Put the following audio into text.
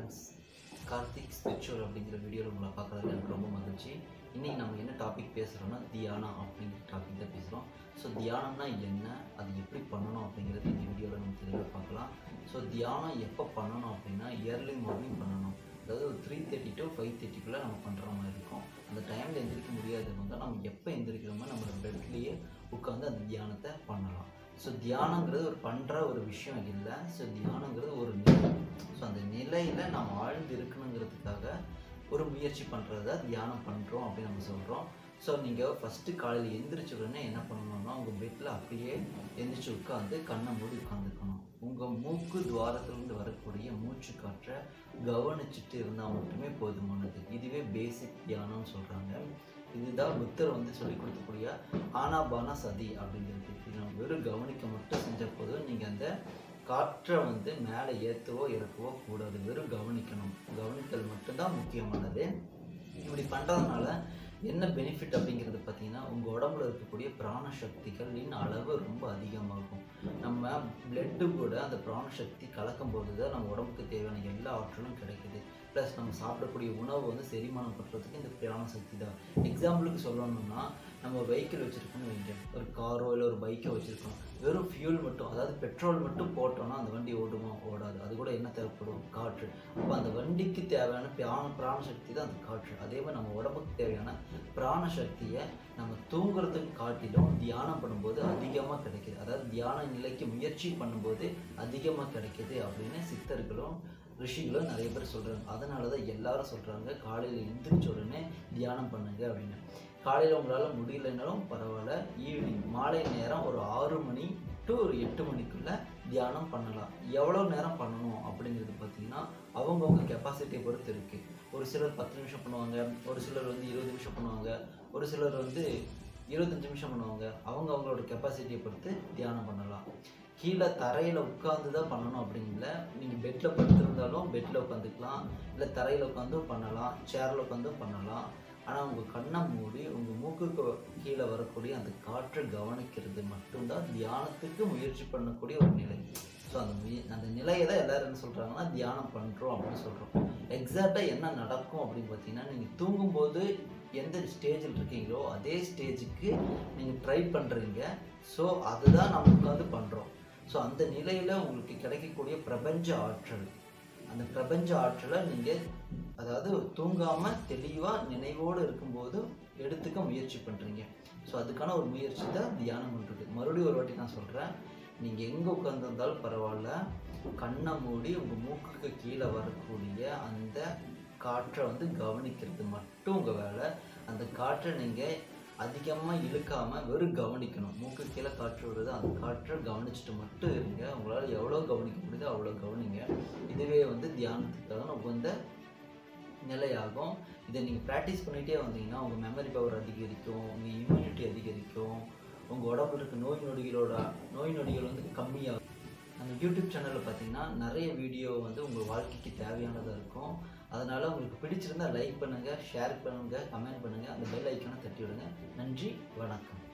friends Karthik spiritual அப்படிங்கிற வீடியோவில் உங்களை பார்க்குறதுல எனக்கு ரொம்ப மகிழ்ச்சி இன்றைக்கி நம்ம என்ன டாபிக் பேசுகிறோம்னா தியானம் அப்படிங்கிற டாபிக் தான் பேசுகிறோம் ஸோ தியானம்னா என்ன அது எப்படி பண்ணணும் அப்படிங்கிறது இந்த வீடியோவில் நம்ம தெளிவாக பார்க்கலாம் ஸோ தியானம் எப்போ பண்ணணும் அப்படின்னா இயர்லி மார்னிங் பண்ணணும் அதாவது ஒரு த்ரீ தேர்ட்டி டு ஃபைவ் தேர்ட்டிக்குள்ளே நம்ம பண்ணுற மாதிரி இருக்கும் அந்த டைமில் எந்திரிக்க முடியாதவங்க நம்ம எப்போ எந்திரிக்கிறோமோ நம்ம பெட்லேயே உட்காந்து அந்த தியானத்தை பண்ணலாம் ஸோ தியானங்கிறது ஒரு பண்ணுற ஒரு விஷயம் இல்லை ஸோ தியானங்கிறது ஒரு நிலை ஸோ அந்த நிலையில் நம்ம ஆழ்ந்து இருக்கணுங்கிறதுக்காக ஒரு முயற்சி பண்ணுறது தான் தியானம் பண்ணுறோம் அப்படின்னு நம்ம சொல்கிறோம் ஸோ நீங்கள் ஃபஸ்ட்டு காலையில் எந்திரிச்ச உடனே என்ன பண்ணணும்னா உங்கள் பெட்டில் அப்படியே எந்திரிச்சு உட்காந்து கண்ணை மூடி உட்காந்துக்கணும் உங்கள் மூக்கு துவாரத்துலேருந்து வரக்கூடிய மூச்சு காற்றை கவனிச்சுட்டு இருந்தால் மட்டுமே போதுமானது இதுவே பேசிக் தியானம்னு சொல்கிறாங்க இதுதான் புத்தர் வந்து சொல்லி கொடுக்கக்கூடிய ஆனாபான சதி அப்படிங்கிறது இது நம்ம வெறும் கவனிக்க மட்டும் செஞ்ச போதும் நீங்கள் அந்த காற்றை வந்து மேலே ஏற்றவோ இறக்கவோ கூடாது வெறும் கவனிக்கணும் கவனித்தல் மட்டும்தான் முக்கியமானது இப்படி பண்ணுறதுனால என்ன பெனிஃபிட் அப்படிங்கிறது பார்த்தீங்கன்னா உங்கள் உடம்புல இருக்கக்கூடிய பிராண சக்திகளின் அளவு ரொம்ப அதிகமாகும் நம்ம பிளட்டு கூட அந்த பிராண சக்தி கலக்கும் போது தான் நம்ம உடம்புக்கு தேவையான எல்லா ஆற்றலும் கிடைக்குது ப்ளஸ் நம்ம சாப்பிடக்கூடிய உணவு வந்து செரிமானம் பண்ணுறதுக்கு இந்த பிராண சக்தி தான் எக்ஸாம்பிளுக்கு சொல்லணும்னா நம்ம ஒரு வெஹிக்கிள் வச்சுருக்கோம்னு வைங்க ஒரு காரோ இல்லை ஒரு பைக்கோ வச்சுருக்கோம் வெறும் ஃபியூல் மட்டும் அதாவது பெட்ரோல் மட்டும் போட்டோம்னா அந்த வண்டி ஓடுமா ஓடாது அது கூட என்ன தேவைப்படும் காற்று அப்போ அந்த வண்டிக்கு தேவையான பிராண பிராண சக்தி தான் அந்த காற்று அதே மாதிரி நம்ம உடம்புக்கு தேவையான பிராண சக்தியை நம்ம தூங்குறதுக்கு காட்டிலும் தியானம் பண்ணும்போது அதிகமாக கிடைக்குது அதாவது தியான நிலைக்கு முயற்சி பண்ணும்போது அதிகமாக கிடைக்குது அப்படின்னு சித்தர்களும் ரிஷிகளும் நிறைய பேர் சொல்கிறாங்க அதனால தான் எல்லாரும் சொல்கிறாங்க காலையில் எழுந்திரிச்ச உடனே தியானம் பண்ணுங்க அப்படின்னு காலையில் உங்களால் முடியலைன்னாலும் பரவாயில்ல ஈவினிங் மாலை நேரம் ஒரு ஆறு மணி டு ஒரு எட்டு மணிக்குள்ளே தியானம் பண்ணலாம் எவ்வளோ நேரம் பண்ணணும் அப்படிங்கிறது பார்த்தீங்கன்னா அவங்கவுங்க கெப்பாசிட்டியை பொறுத்து இருக்குது ஒரு சிலர் பத்து நிமிஷம் பண்ணுவாங்க ஒரு சிலர் வந்து இருபது நிமிஷம் பண்ணுவாங்க ஒரு சிலர் வந்து இருபத்தஞ்சி நிமிஷம் பண்ணுவாங்க அவங்க அவங்களோட கெப்பாசிட்டியை பொறுத்து தியானம் பண்ணலாம் கீழே தரையில் உட்காந்து தான் பண்ணணும் அப்படிங்கல நீங்கள் பெட்டில் படுத்திருந்தாலும் பெட்டில் உட்காந்துக்கலாம் இல்லை தரையில் உட்காந்தும் பண்ணலாம் சேரில் உட்காந்தும் பண்ணலாம் ஆனால் உங்கள் கண்ணை மூடி உங்கள் மூக்குக்கு கீழே வரக்கூடிய அந்த காற்றை கவனிக்கிறது மட்டும்தான் தியானத்துக்கு முயற்சி பண்ணக்கூடிய ஒரு நிலை ஸோ அந்த முய அந்த நிலையை தான் எல்லோரும் என்ன சொல்கிறாங்கன்னா தியானம் பண்ணுறோம் அப்படின்னு சொல்கிறோம் எக்ஸாக்டாக என்ன நடக்கும் அப்படின்னு பார்த்தீங்கன்னா நீங்கள் தூங்கும்போது எந்த ஸ்டேஜில் இருக்கீங்களோ அதே ஸ்டேஜுக்கு நீங்கள் ட்ரை பண்ணுறீங்க ஸோ அதுதான் நம்ம உட்காந்து பண்ணுறோம் ஸோ அந்த நிலையில் உங்களுக்கு கிடைக்கக்கூடிய பிரபஞ்ச ஆற்றல் அந்த பிரபஞ்ச ஆற்றலை நீங்கள் அதாவது தூங்காமல் தெளிவாக நினைவோடு இருக்கும்போது எடுத்துக்க முயற்சி பண்ணுறீங்க ஸோ அதுக்கான ஒரு முயற்சி தான் தியானம் பண்ணுறது மறுபடியும் ஒரு வாட்டி நான் சொல்கிறேன் நீங்கள் எங்கே உட்காந்துருந்தாலும் பரவாயில்ல கண்ணை மூடி உங்கள் மூக்குக்கு கீழே வரக்கூடிய அந்த காற்றை வந்து கவனிக்கிறது மட்டும் உங்கள் வேலை அந்த காற்றை நீங்கள் அதிகமாக இழுக்காமல் வெறும் கவனிக்கணும் மூக்கு கீழே காற்று வருது அந்த காற்றை கவனிச்சுட்டு மட்டும் இருங்க உங்களால் எவ்வளோ கவனிக்க முடியுதோ அவ்வளோ கவனிங்க இதுவே வந்து தியானத்துக்காக உகந்த நிலையாகும் இதை நீங்கள் ப்ராக்டிஸ் பண்ணிகிட்டே வந்தீங்கன்னா உங்கள் மெமரி பவர் அதிகரிக்கும் உங்கள் இம்யூனிட்டி அதிகரிக்கும் உங்கள் உடம்புல இருக்க நோய் நொடிகளோட நோய் நொடிகள் வந்து கம்மியாகும் அந்த யூடியூப் சேனலில் பார்த்தீங்கன்னா நிறைய வீடியோ வந்து உங்கள் வாழ்க்கைக்கு தேவையானதாக இருக்கும் அதனால் உங்களுக்கு பிடிச்சிருந்தால் லைக் பண்ணுங்கள் ஷேர் பண்ணுங்கள் கமெண்ட் பண்ணுங்கள் அந்த பெல் ஐக்கானை தட்டி விடுங்க நன்றி வணக்கம்